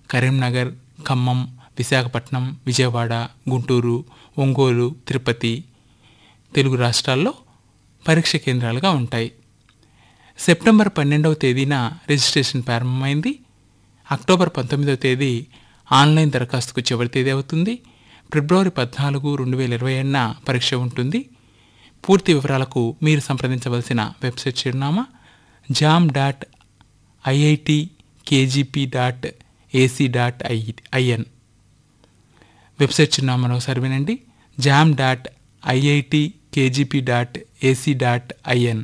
కరీంనగర్ ఖమ్మం విశాఖపట్నం విజయవాడ గుంటూరు ఒంగోలు తిరుపతి తెలుగు రాష్ట్రాల్లో పరీక్ష కేంద్రాలుగా ఉంటాయి సెప్టెంబర్ పన్నెండవ తేదీన రిజిస్ట్రేషన్ ప్రారంభమైంది అక్టోబర్ పంతొమ్మిదవ తేదీ ఆన్లైన్ దరఖాస్తుకు చివరి తేదీ అవుతుంది ఫిబ్రవరి పద్నాలుగు రెండు వేల ఇరవై ఏడున పరీక్ష ఉంటుంది పూర్తి వివరాలకు మీరు సంప్రదించవలసిన వెబ్సైట్ చిరునామా JAM dot IIT KGP dot AC dot I IN website చిరునామాను ఒకసారి వినండి JAM dot IIT KGP dot AC dot IN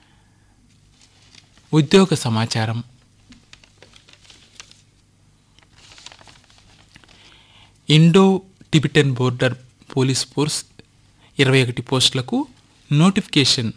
ఉద్యోగ సమాచారం Indo Tibetan border police force ఇరవై ఒకటి పోస్టులకు నోటిఫికేషన్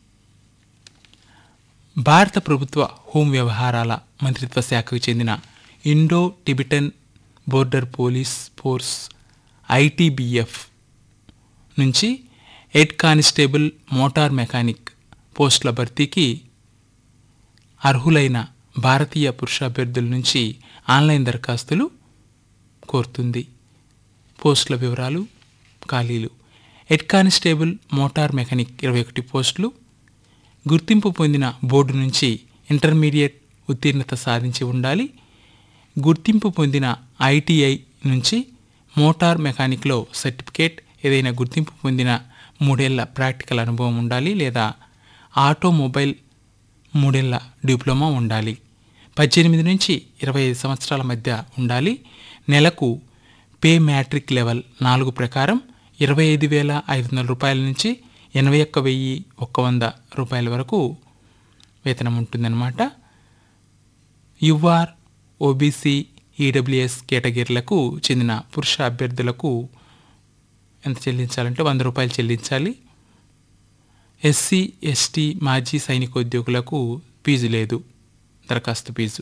భారత ప్రభుత్వ హోం వ్యవహారాల మంత్రిత్వ శాఖకు చెందిన Indo Tibetan border police force ITBF నుంచి హెడ్ కానిస్టేబుల్ మోటార్ మెకానిక్ పోస్టుల భర్తీకి అర్హులైన భారతీయ పురుష అభ్యర్థుల నుంచి ఆన్లైన్ దరఖాస్తులు కోరుతుంది పోస్టుల వివరాలు ఖాళీలు హెడ్ కానిస్టేబుల్ మోటార్ మెకానిక్ ఇరవై ఒకటి పోస్టులు గుర్తింపు పొందిన బోర్డు నుంచి ఇంటర్మీడియట్ ఉత్తీర్ణత సాధించి ఉండాలి గుర్తింపు పొందిన ఐటీఐ నుంచి మోటార్ మెకానిక్లో సర్టిఫికేట్ ఏదైనా గుర్తింపు పొందిన మూడేళ్ల ప్రాక్టికల్ అనుభవం ఉండాలి లేదా ఆటోమొబైల్ మూడేళ్ల డిప్లొమా ఉండాలి పద్దెనిమిది నుంచి ఇరవై ఐదు సంవత్సరాల మధ్య ఉండాలి నెలకు పే మ్యాట్రిక్ లెవెల్ నాలుగు ప్రకారం ఇరవై ఐదు వేల ఐదు వందల రూపాయల నుంచి ఎనభై ఒక్క వెయ్యి ఒక్క వంద రూపాయల వరకు వేతనం ఉంటుందన్నమాట యుఆర్ ఓబీసీ ఈడబ్ల్యూఎస్ కేటగిరీలకు చెందిన పురుష అభ్యర్థులకు ఎంత చెల్లించాలంటే వంద రూపాయలు చెల్లించాలి ఎస్సీ ఎస్టీ మాజీ సైనికోద్యోగులకు ఫీజు లేదు దరఖాస్తు ఫీజు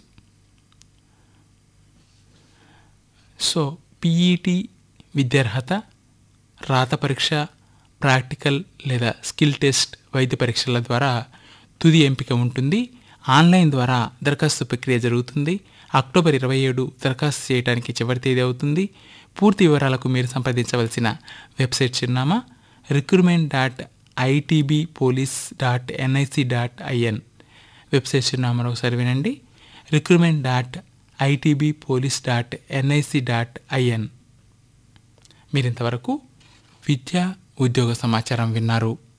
సో పీఈటీ విద్యార్హత రాత పరీక్ష ప్రాక్టికల్ లేదా స్కిల్ టెస్ట్ వైద్య పరీక్షల ద్వారా తుది ఎంపిక ఉంటుంది ఆన్లైన్ ద్వారా దరఖాస్తు ప్రక్రియ జరుగుతుంది అక్టోబర్ ఇరవై ఏడు దరఖాస్తు చేయడానికి చివరి తేదీ అవుతుంది పూర్తి వివరాలకు మీరు సంప్రదించవలసిన వెబ్సైట్ చిరునామా recruitment dot ITB police dot NIC dot IN website చిరునామాను ఒకసారి వినండి recruitment dot ITB police dot NIC dot IN మీరు ఇంతవరకు విద్యా ఉద్యోగ సమాచారం విన్నారు